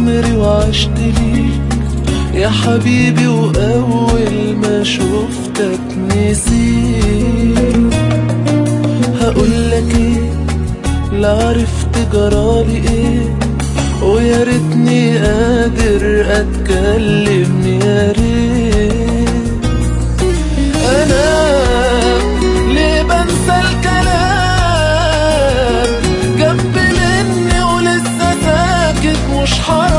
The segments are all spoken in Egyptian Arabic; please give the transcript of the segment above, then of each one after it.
عمري وعشت ليك يا حبيبي وأول ما شفتك نسيت هقولك ايه لا عرفت جرالي ايه ويا ريتني قادر اتكلم يا ريت انا ليه بنسى الكلام جنب مني ولسه ساكت مش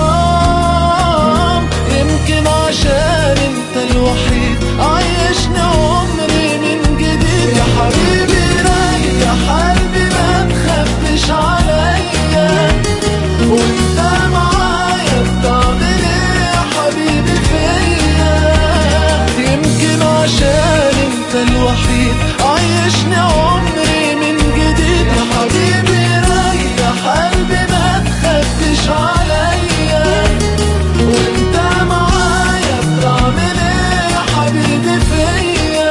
حرام يمكن عشان انت الوحيد عايشني عمري من جديد يا حبيبي راجع قلبي ما تخبش عليا وانت معايا بتعمل ايه يا حبيبي فيا يمكن عشان انت الوحيد عايشني عمري من جديد يا حبيبي راجع قلبي ما تخبش عليا وانت معايا بتعمل ايه يا حبيبي فيا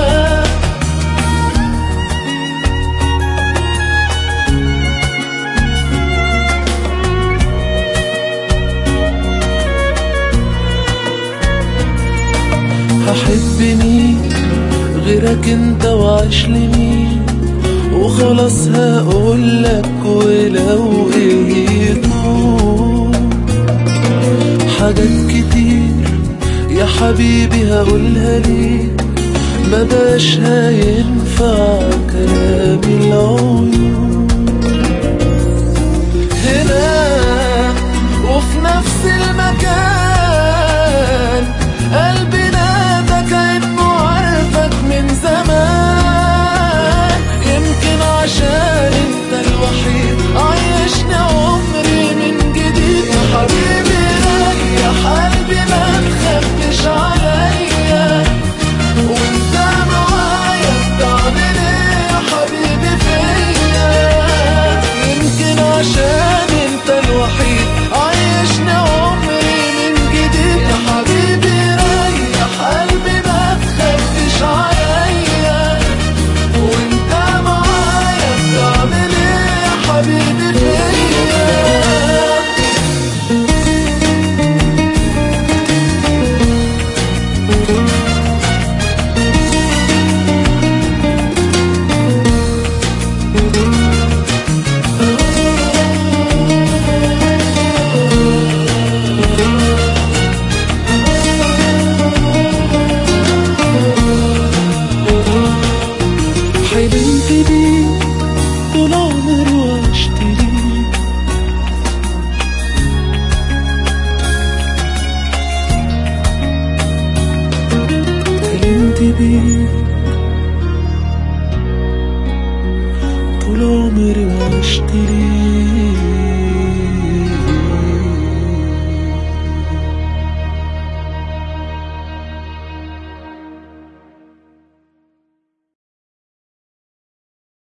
هحب مين غيرك انت وعيش لمين وخلاص هقولك ولو ايه يكون حاجات كتير يا حبيبي هقولها ليك ما بقاش هينفع كلام العيون هنا وفي نفس المكان قلبي نادى كأنه عارفك من زمان يمكن عشان انت الوحيد عايشني عمري من جديد يا حبيبي ريح قلبي ما تخبش عليا وانت معايا بتعمل ايه يا حبيبي فيا يمكن عشان انت الوحيد عايشني عمري من جديد يا حبيبي ريح قلبي ما تخبش عليا وانت معايا بتعمل ايه يا حبيبي فيا حلمت بيك طول عمري وعشت ليك حلمت بيك